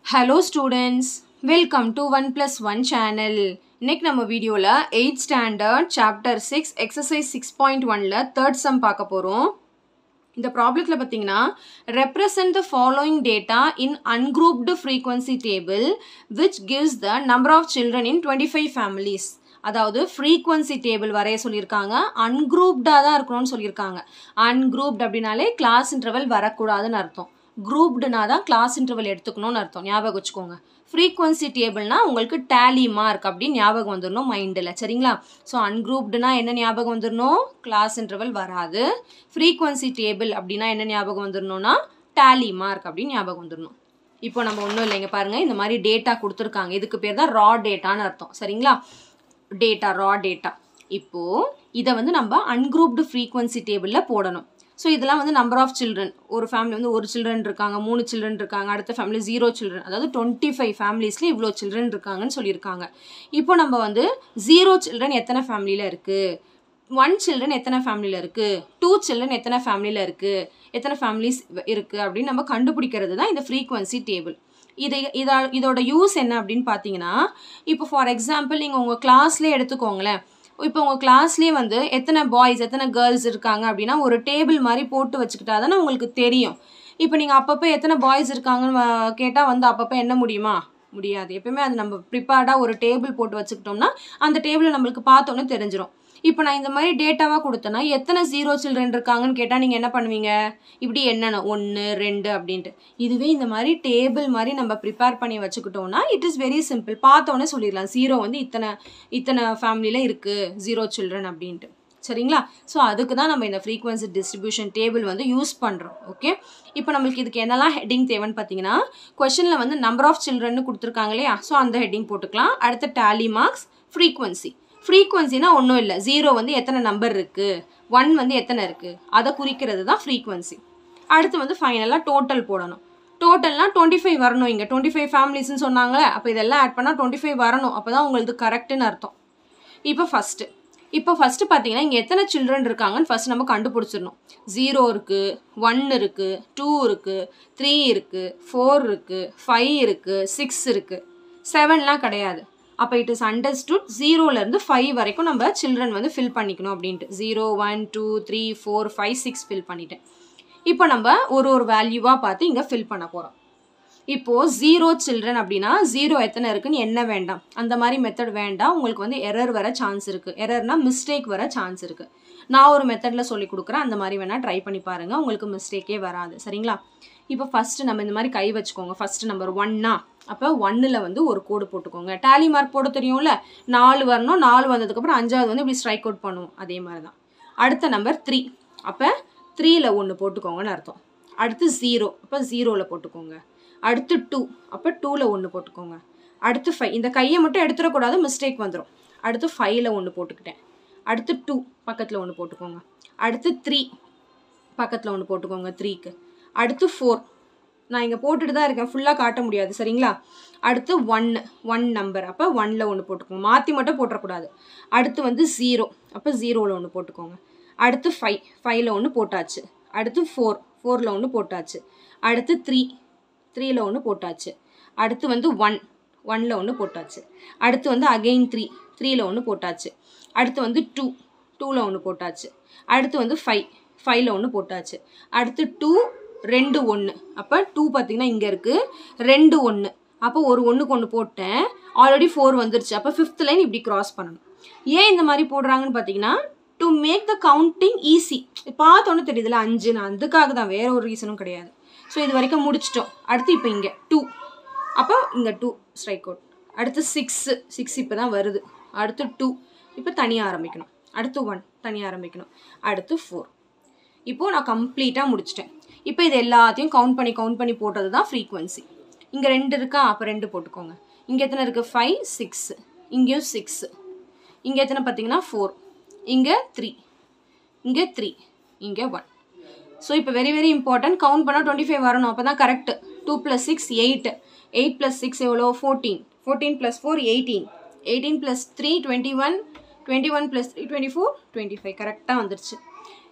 hello students welcome to one plus one channel இன்னைக்கு நம்ம வீடியோவில் eight standard chapter six exercise six point ஒனில் third sum பார்க்க போகிறோம் இந்த ப்ராப்ளத்தில் பார்த்தீங்கன்னா represent the following data in ungrouped frequency table which gives the number of children in twenty five families அதாவது ஃப்ரீக்வன்சி டேபிள் வரைய சொல்லியிருக்காங்க அன்குரூப்டாக தான் இருக்கணும்னு சொல்லியிருக்காங்க அன்குரூப்ட் அப்படின்னாலே கிளாஸ் இன்டர்வல் வரக்கூடாதுன்னு அர்த்தம் குரூப்டுனா தான் கிளாஸ் இன்டர்வல் எடுத்துக்கணும்னு அர்த்தம் ஞாபகம் வச்சுக்கோங்க ஃப்ரீக்வன்சி டேபிள்னா உங்களுக்கு டேலி மார்க் அப்படின்னு ஞாபகம் வந்துடணும் மைண்டில் சரிங்களா ஸோ அன்குரூப்டுனா என்ன ஞாபகம் வந்துடணும் கிளாஸ் இன்டர்வல் வராது ஃப்ரீக்வன்சி டேபிள் அப்படின்னா என்ன ஞாபகம் வந்துடணும்னா டேலி மார்க் அப்படின்னு ஞாபகம் வந்துடணும் இப்போ நம்ம ஒன்றும் இல்லைங்க பாருங்கள் இந்த மாதிரி டேட்டா கொடுத்துருக்காங்க இதுக்கு பேர் தான் ரா டேட்டான்னு அர்த்தம் சரிங்களா டேட்டா ரா டேட்டா இப்போது இதை வந்து நம்ம அன்குரூப்டு ஃப்ரீக்வன்சி டேபிளில் போடணும் ஸோ இதெல்லாம் வந்து நம்பர் ஆஃப் சில்ட்ரன் ஒரு ஃபேமிலி வந்து ஒரு சில்ட்ரன் இருக்காங்க மூணு சில்ட்ரன் இருக்காங்க அடுத்த ஃபேமிலி ஜீரோ சில்ட்ரன் அதாவது டுவெண்ட்டி ஃபைவ் ஃபேமிலிஸில் இவ்வளோ சில்ட்ரன் இருக்காங்கன்னு சொல்லியிருக்காங்க இப்போ நம்ம வந்து ஜீரோ சில்ட்ரன் எத்தனை ஃபேமிலியில் இருக்குது ஒன் சில்ட்ரன் எத்தனை ஃபேமிலியில் இருக்குது டூ சில்ட்ரன் எத்தனை ஃபேமிலியில் இருக்குது எத்தனை ஃபேமிலிஸ் இருக்குது அப்படின்னு நம்ம கண்டுபிடிக்கிறது தான் இந்த ஃப்ரீக்வன்சி டேபிள் இது இதா இதோட யூஸ் என்ன அப்படின்னு பார்த்தீங்கன்னா இப்போ ஃபார் எக்ஸாம்பிள் நீங்கள் உங்கள் கிளாஸ்லேயே எடுத்துக்கோங்களேன் இப்போ உங்கள் கிளாஸ்லேயே வந்து எத்தனை பாய்ஸ் எத்தனை கேர்ள்ஸ் இருக்காங்க அப்படின்னா ஒரு டேபிள் மாதிரி போட்டு வச்சுக்கிட்டா தானே உங்களுக்கு தெரியும் இப்போ நீங்கள் அப்பப்போ எத்தனை பாய்ஸ் இருக்காங்கன்னு கேட்டால் வந்து அப்பப்போ என்ன முடியுமா முடியாது எப்பயுமே அது நம்ம ப்ரிப்பேர்டாக ஒரு டேபிள் போட்டு வச்சுக்கிட்டோம்னா அந்த டேபிளை நம்மளுக்கு பார்த்தோன்னே தெரிஞ்சிடும் இப்போ நான் இந்த மாதிரி டேட்டாவாக கொடுத்தேன்னா எத்தனை ஜீரோ சில்ட்ரன் இருக்காங்கன்னு கேட்டால் நீங்கள் என்ன பண்ணுவீங்க இப்படி என்னென்ன ஒன்று ரெண்டு அப்படின்ட்டு இதுவே இந்த மாதிரி டேபிள் மாதிரி நம்ம ப்ரிப்பேர் பண்ணி வச்சுக்கிட்டோம்னா இட் இஸ் வெரி சிம்பிள் பார்த்தோன்னே சொல்லிடலாம் ஜீரோ வந்து இத்தனை இத்தனை ஃபேமிலியில் இருக்குது ஜீரோ சில்ட்ரன் அப்படின்ட்டு சரிங்களா ஸோ அதுக்கு தான் நம்ம இந்த ஃப்ரீக்வன்சி டிஸ்ட்ரிபியூஷன் டேபிள் வந்து யூஸ் பண்ணுறோம் ஓகே இப்போ நம்மளுக்கு இதுக்கு என்னெல்லாம் ஹெட்டிங் தேவைன்னு பார்த்தீங்கன்னா கொஷனில் வந்து நம்பர் ஆஃப் சில்ட்ரன் கொடுத்துருக்காங்க இல்லையா ஸோ அந்த ஹெட்டிங் போட்டுக்கலாம் அடுத்த டேலி மார்க்ஸ் ஃப்ரீக்வன்சி ஃப்ரீக்வன்சினா ஒன்றும் இல்லை ஜீரோ வந்து எத்தனை நம்பர் இருக்குது ஒன் வந்து எத்தனை இருக்குது அதை குறிக்கிறது தான் ஃப்ரீக்வன்சி அடுத்து வந்து ஃபைனலாக டோட்டல் போடணும் டோட்டல்னால் டுவெண்ட்டி ஃபைவ் வரணும் இங்கே டுவெண்ட்டி ஃபைவ் ஃபேமிலிஸ்னு சொன்னாங்களே அப்போ இதெல்லாம் ஆட் பண்ணால் டுவெண்ட்டி ஃபைவ் வரணும் அப்போ தான் உங்களுக்கு கரெக்டுன்னு அர்த்தம் இப்போ ஃபஸ்ட்டு இப்போ ஃபஸ்ட்டு பார்த்தீங்கன்னா இங்கே எத்தனை சில்ட்ரன் இருக்காங்கன்னு ஃபஸ்ட் நம்ம கண்டுபிடிச்சிடணும் ஜீரோ இருக்குது ஒன் இருக்குது டூ இருக்குது த்ரீ இருக்குது ஃபோர் இருக்குது ஃபைவ் இருக்குது சிக்ஸ் இருக்குது செவன்லாம் கிடையாது அப்போ இட் இஸ் அண்டர்ஸ்டுட் ஜீரோலேருந்து ஃபைவ் வரைக்கும் நம்ம சில்ட்ரன் வந்து ஃபில் பண்ணிக்கணும் அப்படின்ட்டு zero one two three four five six fill பண்ணிட்டேன் இப்போ நம்ம ஒரு ஒரு வேல்யூவாக பார்த்து இங்கே ஃபில் பண்ண போகிறோம் இப்போது ஜீரோ சில்ட்ரன் அப்படின்னா ஜீரோ எத்தனை இருக்குன்னு என்ன வேண்டாம் அந்த மாதிரி மெத்தட் வேண்டாம் உங்களுக்கு வந்து எரர் வர சான்ஸ் இருக்குது எரர்னா மிஸ்டேக் வர சான்ஸ் இருக்குது நான் ஒரு மெத்தடில் சொல்லி கொடுக்குறேன் அந்த மாதிரி வேணால் ட்ரை பண்ணி பாருங்கள் உங்களுக்கு மிஸ்டேக்கே வராது சரிங்களா இப்போ ஃபஸ்ட்டு நம்ம இந்த மாதிரி கை வச்சுக்கோங்க ஃபஸ்ட்டு நம்பர் ஒன்னா அப்போ ஒன்னில் வந்து ஒரு கோடு போட்டுக்கோங்க டேலி மார்க் போட தெரியும்ல நாலு வரணும் நாலு வந்ததுக்கப்புறம் அஞ்சாவது வந்து இப்படி ஸ்ட்ரைக் அவுட் பண்ணுவோம் அதே மாதிரி தான் அடுத்த நம்பர் த்ரீ அப்போ த்ரீயில் ஒன்று போட்டுக்கோங்கன்னு அர்த்தம் அடுத்து ஜீரோ அப்போ ஜீரோவில் போட்டுக்கோங்க அடுத்து டூ அப்போ டூவில் ஒன்று போட்டுக்கோங்க அடுத்து ஃபைவ் இந்த கையை மட்டும் எடுத்துடக்கூடாது மிஸ்டேக் வந்துடும் அடுத்து ஃபைவ்ல ஒன்று போட்டுக்கிட்டேன் அடுத்து டூ பக்கத்தில் ஒன்று போட்டுக்கோங்க அடுத்து த்ரீ பக்கத்தில் ஒன்று போட்டுக்கோங்க த்ரீக்கு அடுத்து ஃபோர் நான் இங்கே போட்டுட்டு தான் இருக்கேன் ஃபுல்லாக காட்ட முடியாது சரிங்களா அடுத்து ஒன்று ஒன் நம்பர் அப்போ ஒனில் ஒன்று போட்டுக்கோங்க மாற்றி மட்டும் போட்டுறக்கூடாது அடுத்து வந்து ஜீரோ அப்போ ஜீரோவில் ஒன்று போட்டுக்கோங்க அடுத்து ஃபைவ் ஃபைவ்ல ஒன்று போட்டாச்சு அடுத்து ஃபோர் ஃபோரில் ஒன்று போட்டாச்சு அடுத்து த்ரீ த்ரீயில் ஒன்று போட்டாச்சு அடுத்து வந்து ஒன் ஒனில் ஒன்று போட்டாச்சு அடுத்து வந்து அகெயின் த்ரீ த்ரீயில் ஒன்று போட்டாச்சு அடுத்து வந்து டூ டூவில் ஒன்று போட்டாச்சு அடுத்து வந்து ஃபைவ் ஃபைவ்ல ஒன்று போட்டாச்சு அடுத்து டூ ரெண்டு ஒன்று அப்போ டூ பார்த்திங்கன்னா இங்கே இருக்குது ரெண்டு ஒன்று அப்போ ஒரு ஒன்றுக்கு ஒன்று போட்டேன் ஆல்ரெடி ஃபோர் வந்துருச்சு அப்போ ஃபிஃப்த் லைன் இப்படி க்ராஸ் பண்ணணும் ஏன் இந்த மாதிரி போடுறாங்கன்னு பார்த்தீங்கன்னா to make the counting easy பார்த்தோன்னே தெரியுதுல அஞ்சு நான் அதுக்காக தான் வேற ஒரு ரீசனும் கிடையாது ஸோ இது வரைக்கும் முடிச்சிட்டோம் அடுத்து இப்போ இங்கே டூ அப்போ இங்கே டூ ஸ்ட்ரைக் அவுட் அடுத்து சிக்ஸு சிக்ஸ் இப்போ தான் வருது அடுத்து டூ இப்போ தனியாக ஆரம்பிக்கணும் அடுத்து ஒன் தனியாக ஆரம்பிக்கணும் அடுத்து ஃபோர் இப்போது நான் கம்ப்ளீட்டாக முடிச்சிட்டேன் இப்போ இது எல்லாத்தையும் கவுண்ட் பண்ணி கவுண்ட் பண்ணி போட்டது தான் ஃப்ரீக்வன்சி இங்கே ரெண்டு இருக்கா அப்போ ரெண்டு போட்டுக்கோங்க இங்கே எத்தனை இருக்குது ஃபைவ் சிக்ஸு இங்கேயும் சிக்ஸு இங்கே எத்தனை பார்த்தீங்கன்னா ஃபோர் இங்கே த்ரீ இங்கே த்ரீ இங்கே ஒன் ஸோ இப்போ வெரி வெரி இம்பார்ட்டன்ட் கவுண்ட் பண்ணால் டுவெண்ட்டி ஃபைவ் வரணும் அப்போ தான் correct two plus six eight eight plus six எவ்வளோ fourteen fourteen plus four eighteen eighteen plus three twenty one twenty one plus three twenty four twenty five கரெக்டாக வந்துருச்சு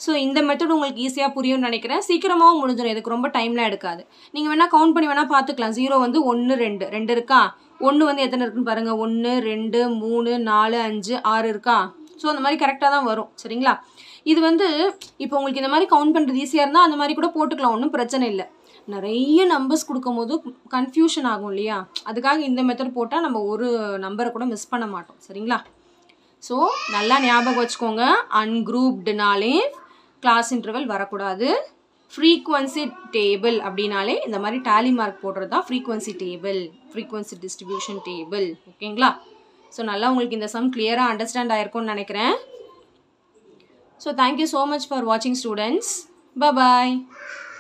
so இந்த method உங்களுக்கு ஈஸியாக புரியும்னு நினைக்கிறேன் சீக்கிரமாகவும் முடிஞ்சிடும் இதுக்கு ரொம்ப டைம்லாம் எடுக்காது நீங்கள் வேணால் கவுண்ட் பண்ணி வேணால் பார்த்துக்கலாம் ஜீரோ வந்து ஒன்று ரெண்டு ரெண்டு இருக்கா ஒன்று வந்து எத்தனை இருக்குன்னு பாருங்கள் ஒன்று ரெண்டு மூணு நாலு அஞ்சு ஆறு இருக்கா ஸோ அந்த மாதிரி கரெக்டாக தான் வரும் சரிங்களா இது வந்து இப்போ உங்களுக்கு இந்த மாதிரி கவுண்ட் பண்ணுறது ஈஸியாக இருந்தால் அந்த மாதிரி கூட போட்டுக்கலாம் ஒன்றும் பிரச்சனை இல்லை நிறைய நம்பர்ஸ் கொடுக்கும் போது கன்ஃபியூஷன் ஆகும் இல்லையா அதுக்காக இந்த மெத்தட் போட்டால் நம்ம ஒரு நம்பரை கூட மிஸ் பண்ண மாட்டோம் சரிங்களா ஸோ நல்லா ஞாபகம் வச்சுக்கோங்க அன்குரூப்டுனாலே கிளாஸ் இன்டர்வல் வரக்கூடாது ஃப்ரீக்வன்சி டேபிள் அப்படின்னாலே இந்த மாதிரி டேலி மார்க் போடுறது தான் frequency table frequency distribution table ஓகேங்களா ஸோ நல்லா உங்களுக்கு இந்த சம் கிளியராக அண்டர்ஸ்டாண்ட் ஆயிருக்கும்னு நினைக்கிறேன் so thank you so much for வாட்சிங் ஸ்டூடெண்ட்ஸ் பாய்